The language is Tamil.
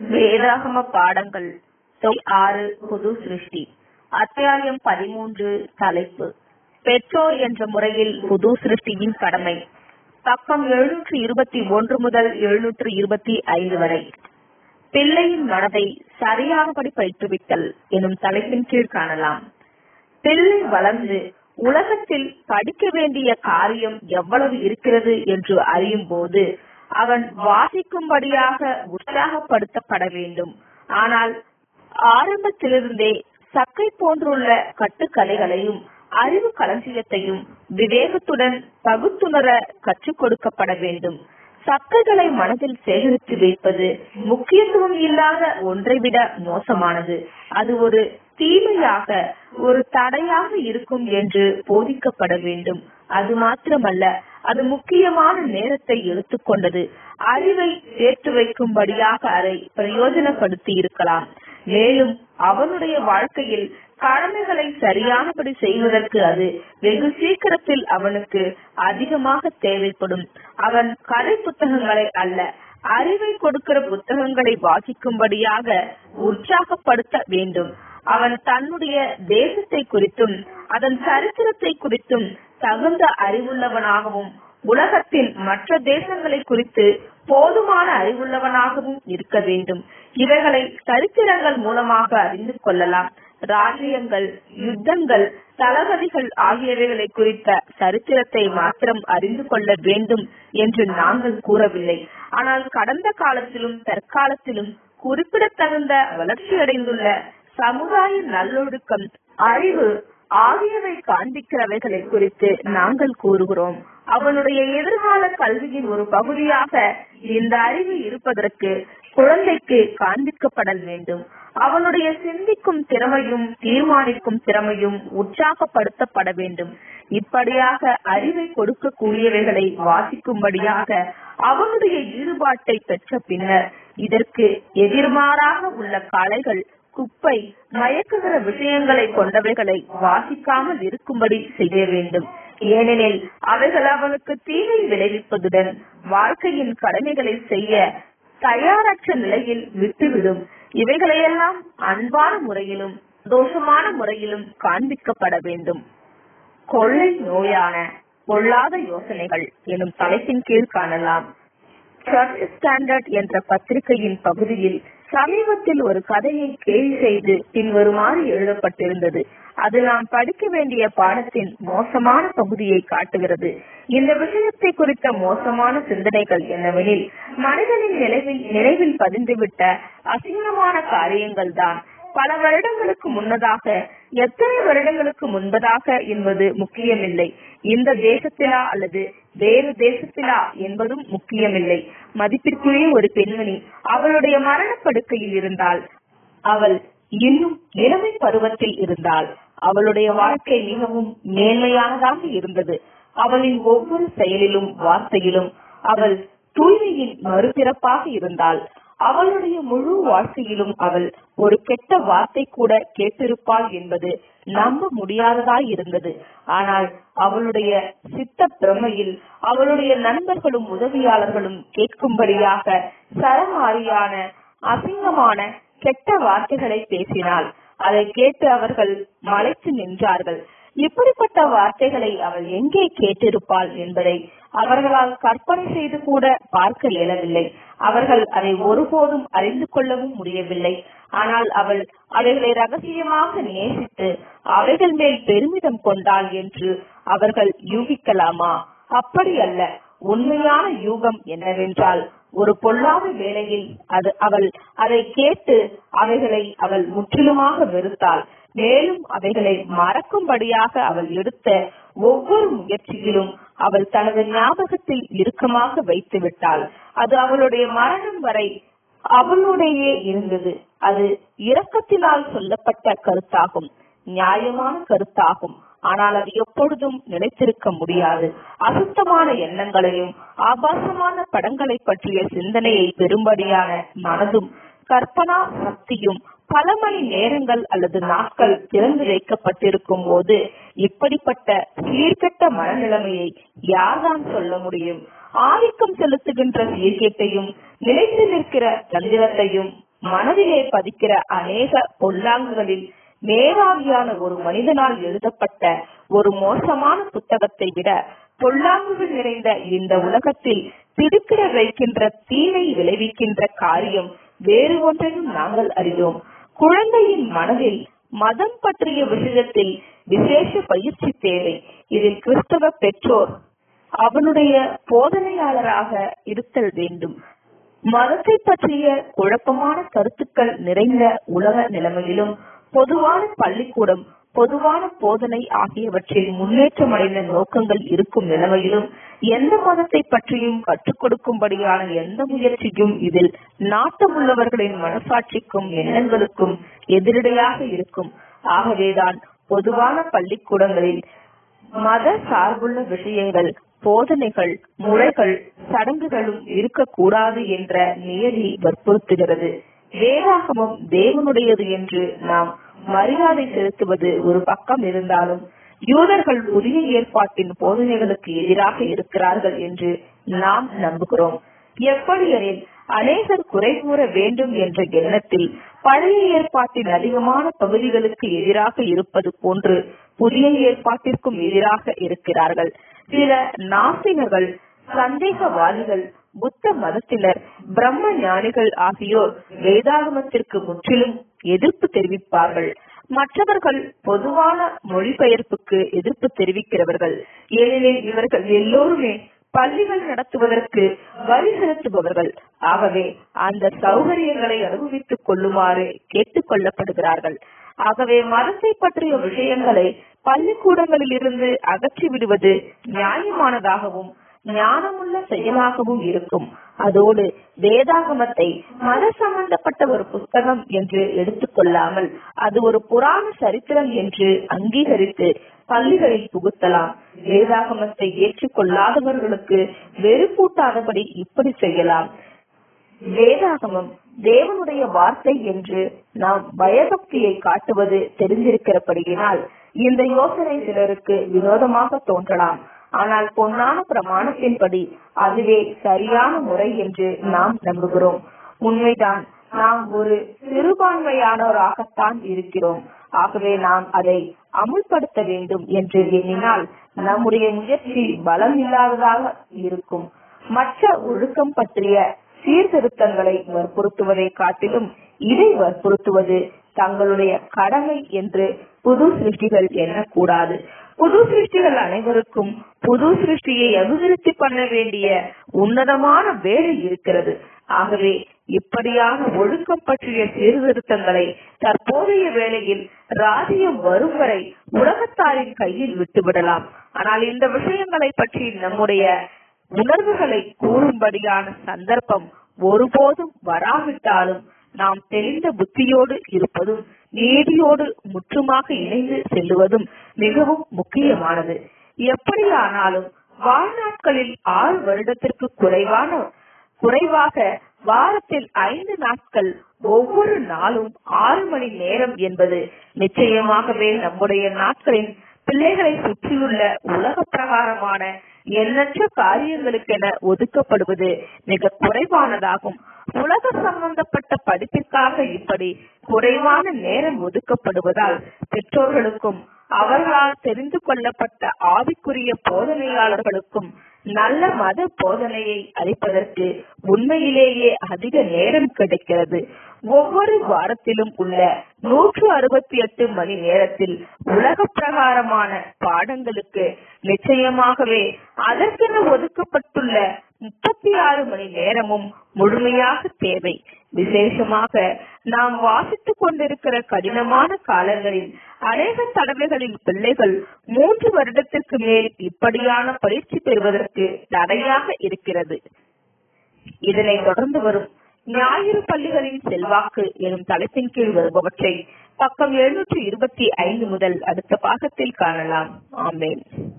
வேதாகம பாடங்கள் தொகை ஆறு புது சிருஷ்டி அத்தியாயம் பதிமூன்று தலைப்பு பெற்றோர் என்ற முறையில் புது சிருஷ்டியின் கடமை பக்கம் எழுநூற்று இருபத்தி ஒன்று முதல் எழுநூற்று இருபத்தி ஐந்து வரை பிள்ளையின் மனதை சரியானபடி பயிற்றுவித்தல் எனும் தலைப்பின் கீழ் காணலாம் பிள்ளை வளர்ந்து உலகத்தில் படிக்க வேண்டிய காரியம் எவ்வளவு இருக்கிறது என்று அறியும் போது அவன் வாசிக்கும்படியாக உற்சாகப்படுத்தப்பட வேண்டும் ஆனால் ஆரம்பத்திலிருந்தே சக்கை போன்றுள்ள கட்டுக்கலைகளையும் அறிவு களஞ்சியத்தையும் விவேகத்துடன் பகுத்துணர கற்றுக் கொடுக்கப்பட வேண்டும் சக்கைகளை மனதில் சேகரித்து வைப்பது முக்கியத்துவம் இல்லாத ஒன்றை விட மோசமானது அது ஒரு தீமையாக ஒரு தடையாக இருக்கும் என்று போதிக்கப்பட வேண்டும் அது மாத்திரமல்ல அது முக்கியமான நேரத்தை எடுத்துக்கொண்டது அறிவை சேர்த்து வைக்கும்படியாக அதை பிரயோஜனப்படுத்தி இருக்கலாம் மேலும் அவனுடைய வாழ்க்கையில் கடமைகளை சரியானபடி செய்வதற்கு அது வெகு சீக்கிரத்தில் அவனுக்கு அதிகமாக தேவைப்படும் அவன் கதை புத்தகங்களை அல்ல அறிவை கொடுக்கிற புத்தகங்களை வாசிக்கும்படியாக உற்சாகப்படுத்த வேண்டும் அவன் தன்னுடைய தேசத்தை குறித்தும் அதன் சரித்திரத்தை குறித்தும் தகுந்த அறிவுள்ளவனாகவும் உலகத்தின் மற்ற தேசங்களை குறித்து போதுமான அறிவுள்ளவனாகவும் இருக்க வேண்டும் இவைகளை சரித்திரங்கள் மூலமாக அறிந்து கொள்ளலாம் ராஜ்யங்கள் யுத்தங்கள் தளபதிகள் ஆகியவைகளை குறித்த சரித்திரத்தை மாத்திரம் அறிந்து கொள்ள வேண்டும் என்று நாங்கள் கூறவில்லை ஆனால் கடந்த காலத்திலும் தற்காலத்திலும் குறிப்பிடத்தகுந்த வளர்ச்சியடைந்துள்ள சமுதாய நல்லொழுக்கம் அறிவு ஆகியவை காண்பிக்கிறவைகளை குறித்து நாங்கள் கூறுகிறோம் அவனுடைய எதிர்கால கல்வியின் ஒரு பகுதியாக இந்த அறிவு இருப்பதற்கு குழந்தைக்கு காண்பிக்கப்படல் வேண்டும் அவனுடைய சிந்திக்கும் திறமையும் தீர்மானிக்கும் திறமையும் உற்சாகப்படுத்தப்பட வேண்டும் இப்படியாக அறிவை கொடுக்கக்கூடியவைகளை வாசிக்கும்படியாக அவனுடைய ஈடுபாட்டை பெற்ற பின்னர் இதற்கு எதிர்மாறாக உள்ள கலைகள் குப்பை மயக்குகிற விஷயங்களை கொண்டவைகளை வாசிக்காமல் இருக்கும்படி செய்ய வேண்டும் ஏனெனில் அவைகள் அவனுக்கு தீமை விளைவிப்பதுடன் வாழ்க்கையின் கடமைகளை செய்ய தயாரற்ற நிலையில் விட்டுவிடும் இவைகளையெல்லாம் அன்பான முறையிலும் தோஷமான முறையிலும் காண்பிக்கப்பட வேண்டும் கொள்ளை நோயான பொல்லாத யோசனைகள் எனும் தலைப்பின் கீழ் காணலாம் சர்ச் ஸ்டாண்டர்ட் என்ற பத்திரிகையின் பகுதியில் சமீபத்தில் ஒரு கதையை கேள்வி செய்து பின்வருமாறு எழுதப்பட்டிருந்தது அது நாம் படிக்க வேண்டிய பாடத்தின் மோசமான பகுதியை காட்டுகிறது இந்த விஷயத்தை குறித்த மோசமான சிந்தனைகள் என்னவெனில் மனிதனின் நினைவில் நினைவில் பதிந்துவிட்ட அசிங்கமான காரியங்கள் தான் பல வருடங்களுக்கு முன்னதாக எத்தனை வருடங்களுக்கு முன்பதாக என்பது முக்கியமில்லை இந்த தேசத்திலா அல்லது வேறு தேசத்திலா என்பதும் முக்கியமில்லை மதிப்பிற்குரிய ஒரு பெண்மணி அவளுடைய மரணப்படுக்கையில் இருந்தால் அவள் இன்னும் இளமை பருவத்தில் இருந்தால் அவளுடைய வாழ்க்கை மிகவும் மேன்மையானதாக இருந்தது அவளின் ஒவ்வொரு செயலிலும் வார்த்தையிலும் அவள் தூய்மையின் மறுபிறப்பாக இருந்தாள் அவளுடைய முழு வாழ்க்கையிலும் அவள் ஒரு கெட்ட வார்த்தை கூட கேட்டிருப்பாள் என்பது நம்ப முடியாததாய் இருந்தது ஆனால் அவளுடைய சித்த பிரமையில் அவளுடைய நண்பர்களும் உதவியாளர்களும் கேட்கும்படியாக சரமாரியான அசிங்கமான கெட்ட வார்த்தைகளை பேசினாள் அதை கேட்டு அவர்கள் மலைத்து நின்றார்கள் இப்படிப்பட்ட வார்த்தைகளை அவள் எங்கே கேட்டிருப்பாள் என்பதை அவர்களால் கற்பனை செய்து கூட பார்க்க இயலவில்லை அவர்கள் அதை ஒருபோதும் அறிந்து கொள்ளவும் முடியவில்லை ஆனால் அவள் அவைகளை ரகசியமாக நேசித்து அவைகள் மேல் பெருமிதம் கொண்டாள் என்று அவர்கள் யூகிக்கலாமா அப்படி அல்ல உண்மையான யூகம் என்னவென்றால் ஒரு பொல்லாத வேளையில் அது அவள் அதை கேட்டு அவைகளை அவள் முற்றிலுமாக வெறுத்தாள் மேலும் அவைகளை மறக்கும்படியாக அவள் எடுத்த ஒவ்வொரு முயற்சியிலும் அவள் தனது ஞாபகத்தில் இறுக்கமாக வைத்து விட்டாள் அது அவளுடைய மரணம் வரை அவளுடைய இருந்தது அது இரக்கத்தினால் சொல்லப்பட்ட கருத்தாகும் நியாயமான கருத்தாகும் ஆனால் அது எப்பொழுதும் நிலைத்திருக்க முடியாது அசுத்தமான எண்ணங்களையும் ஆபாசமான படங்களை பற்றிய சிந்தனையை பெரும்படியான மனதும் கற்பனா சக்தியும் பல மணி நேரங்கள் அல்லது நாட்கள் திறந்து வைக்கப்பட்டிருக்கும் போது இப்படிப்பட்ட சீர்கெட்ட மனநிலைமையை யார்தான் சொல்ல முடியும் ஆதிக்கம் செலுத்துகின்ற சீர்கேட்டையும் நிலைத்து நிற்கிற தந்திரத்தையும் மனதிலே பதிக்கிற அநேக பொல்லாங்குகளில் மேலாவியான ஒரு மனிதனால் எழுதப்பட்ட ஒரு மோசமான புத்தகத்தை விட பொல்லாங்குகள் நிறைந்த இந்த உலகத்தில் திடுக்கிட வைக்கின்ற தீமை விளைவிக்கின்ற காரியம் வேறு ஒன்றையும் நாங்கள் அறிவோம் குழந்தையின் மனதில் மதம் பற்றிய விஷயத்தில் விசேஷ பயிற்சி தேவை இதில் கிறிஸ்தவ பெற்றோர் அவனுடைய போதனையாளராக இருத்தல் வேண்டும் மதத்தை பற்றிய குழப்பமான கருத்துக்கள் நிறைந்த உலக நிலைமையிலும் பொதுவான பள்ளிக்கூடம் பொதுவான போதனை ஆகியவற்றில் முன்னேற்றம் அடைந்த நோக்கங்கள் இருக்கும் நிலைமையிலும் எந்த மதத்தை பற்றியும் கற்றுக் கொடுக்கும்படியான எந்த முயற்சியும் இதில் நாட்டமுள்ளவர்களின் மனசாட்சிக்கும் எண்ணங்களுக்கும் எதிரடையாக இருக்கும் ஆகவேதான் பொதுவான பள்ளிக்கூடங்களில் மத சார்புள்ள விஷயங்கள் போதனைகள் முறைகள் சடங்குகளும் இருக்கக்கூடாது என்ற நியதி வற்புறுத்துகிறது வேதாகமம் தேவனுடையது என்று நாம் மரியாதை செலுத்துவது ஒரு பக்கம் இருந்தாலும் யூதர்கள் புதிய ஏற்பாட்டின் போதனைகளுக்கு எதிராக இருக்கிறார்கள் என்று நாம் நம்புகிறோம் எப்படியெனில் அநேகர் குறை கூற வேண்டும் என்ற எண்ணத்தில் பழைய ஏற்பாட்டின் அதிகமான பகுதிகளுக்கு எதிராக இருப்பது போன்று புதிய ஏற்பாட்டிற்கும் எதிராக இருக்கிறார்கள் சில நாசிகர்கள் சந்தேகவாதிகள் புத்த மதத்தினர் பிரம்ம ஞானிகள் ஆகியோர் வேதாகமத்திற்கு முற்றிலும் எதிர்ப்பு தெரிவிப்பார்கள் மற்றவர்கள் பொதுவான மொழிபெயர்ப்புக்கு எதிர்ப்பு தெரிவிக்கிறவர்கள் ஏனெனில் இவர்கள் எல்லோருமே பள்ளிகள் நடத்துவதற்கு வரி செலுத்துபவர்கள் ஆகவே அந்த சௌகரியங்களை அனுபவித்துக் கொள்ளுமாறு கேட்டுக் கொள்ளப்படுகிறார்கள் ஆகவே மதத்தை பற்றிய விஷயங்களை பள்ளிக்கூடங்களில் இருந்து அகற்றி விடுவது நியாயமானதாகவும் ஞானமுள்ள செயலாகவும் இருக்கும் அதோடு வேதாகமத்தை மத சம்பந்தப்பட்ட ஒரு புஸ்தகம் என்று எடுத்துக்கொள்ளாமல் அது ஒரு புராண சரித்திரம் என்று அங்கீகரித்து பள்ளிகளில் புகுத்தலாம் வேதாகமத்தை ஏற்றுக்கொள்ளாதவர்களுக்கு வெறுப்பூட்டாதபடி இப்படி செய்யலாம் வேதாகமம் தேவனுடைய வார்த்தை என்று நாம் பயபக்தியை காட்டுவது தெரிந்திருக்கிறபடியினால் இந்த யோசனை சிலருக்கு வினோதமாக தோன்றலாம் ஆனால் பொன்னான பிரமாணத்தின்படி அதுவே சரியான முறை என்று நாம் நம்புகிறோம் உண்மைதான் நாம் ஒரு சிறுபான்மையானோராகத்தான் இருக்கிறோம் ஆகவே நாம் அதை அமுல்படுத்த வேண்டும் என்று எண்ணினால் நம்முடைய முயற்சி பலம் இல்லாததாக இருக்கும் மற்ற ஒழுக்கம் பற்றிய சீர்திருத்தங்களை வற்புறுத்துவதை காட்டிலும் இதை வற்புறுத்துவது தங்களுடைய கடமை என்று புது சிருஷ்டிகள் எண்ணக்கூடாது புது சிருஷ்டிகள் அனைவருக்கும் புது சிருஷ்டியை அபிவிருத்தி பண்ண வேண்டிய உன்னதமான வேலை இருக்கிறது ஆகவே இப்படியான ஒழுக்கம் பற்றிய சீர்திருத்தங்களை தற்போதைய வேளையில் ராஜ்யம் வரும் வரை உலகத்தாரின் கையில் விட்டுவிடலாம் ஆனால் இந்த விஷயங்களை பற்றி நம்முடைய உணர்வுகளை கூறும்படியான சந்தர்ப்பம் ஒருபோதும் வராவிட்டாலும் நாம் தெளிந்த புத்தியோடு இருப்பதும் நீதியோடு முற்றுமாக இணைந்து செல்லுவதும் மிகவும் முக்கியமானது எப்படியானாலும் வாழ்நாட்களில் ஆறு வருடத்திற்கு குறைவான குறைவாக வாரத்தில் ஐந்து நாட்கள் ஒவ்வொரு நாளும் ஆறு மணி நேரம் என்பது நிச்சயமாகவே நம்முடைய நாட்களின் பிள்ளைகளை சுற்றியுள்ள உலக பிரகாரமான எண்ணற்ற காரியங்களுக்கென ஒதுக்கப்படுவது மிக குறைவானதாகும் உலக சம்பந்தப்பட்ட படிப்பிற்காக இப்படி குறைவான நேரம் ஒதுக்கப்படுவதால் பெற்றோர்களுக்கும் அவர்களால் தெரிந்து கொள்ளப்பட்ட ஆவிக்குரிய போதனையாளர்களுக்கும் நல்ல மத போதனையை அளிப்பதற்கு உண்மையிலேயே அதிக நேரம் கிடைக்கிறது ஒவ்வொரு வாரத்திலும் உள்ள நூற்று அறுபத்தி எட்டு மணி நேரத்தில் உலக பிரகாரமான பாடங்களுக்கு நிச்சயமாகவே அதற்கென ஒதுக்கப்பட்டுள்ள முப்பத்தி ஆறு மணி நேரமும் முழுமையாக தேவை விசேஷமாக நாம் வாசித்துக் கொண்டிருக்கிற கடினமான காலங்களில் அநேக தடவைகளில் பிள்ளைகள் மூன்று வருடத்திற்கு மேல் இப்படியான பயிற்சி பெறுவதற்கு தடையாக இருக்கிறது இதனை தொடர்ந்து வரும் ஞாயிறு பள்ளிகளின் செல்வாக்கு எனும் தலைப்பின் கீழ் வருபவற்றை பக்கம் எழுநூற்று இருபத்தி ஐந்து முதல் அடுத்த பாகத்தில் காணலாம் ஆமேன்